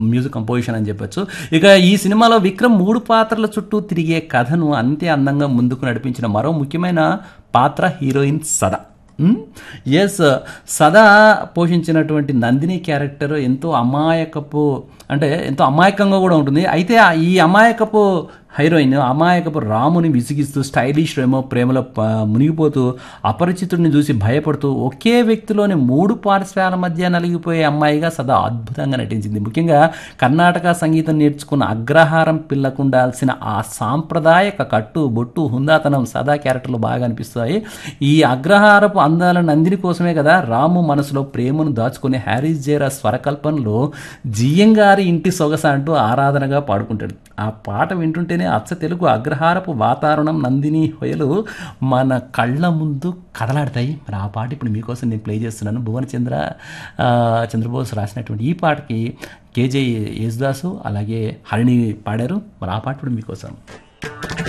music composition అని చెప్పొచ్చు ఇక ఈ సినిమాలో విక్రమ్ మూడు పాత్రల చుట్టూ తిరిగే కథను అంతే అందంగా ముందుకు నడిపించిన మరో ముఖ్యమైన పాత్ర హీరోయిన్ సదా ఎస్ సదా పోషించినటువంటి నందిని క్యారెక్టర్ ఎంతో అమాయకపు అంటే ఎంతో అమాయకంగా కూడా ఉంటుంది అయితే ఆ- ఈ అమాయకపు హీరోయిన్ అమాయకపు రాముని విసిగిస్తూ స్టైలిష్ రేమో ప్రేమలో ప- మునిగిపోతూ అపరిచితుడిని చూసి భయపడుతూ ఒకే వ్యక్తిలోని మూడు పార్శ్వాల మధ్య నలిగిపోయే అమ్మాయిగా సదా అద్భుతంగా నటించింది ముఖ్యంగా కర్ణాటక సంగీతం నేర్చుకున్న అగ్రహారం పిల్లకుండాల్సిన ఆ సాంప్రదాయక కట్టు బొట్టు హుందాతనం సదా క్యారెక్టర్లు బాగా అనిపిస్తాయి ఈ అగ్రహారపు అందాల నందిని కోసమే కదా రాము మనసులో ప్రేమను దాచుకునే హ్యారీస్ జేరా స్వరకల్పనలో జియ్యం గారి ఇంటి సొగస అంటూ ఆరాధనగా పాడుకుంటాడు ఆ పాట వింటుంటేనే అచ్చ తెలుగు అగ్రహారపు వాతావరణం నందిని హొయలు మన కళ్ళ ముందు కదలాడతాయి మరి ఆ పాట ఇప్పుడు మీకోసం నేను ప్లే చేస్తున్నాను భువన చంద్ర ఆ, చంద్రబోస్ రాసినటువంటి ఈ పాటకి కేజే యేసుదాసు అలాగే హరిణి పాడారు మరి ఆ పాట ఇప్పుడు మీకోసం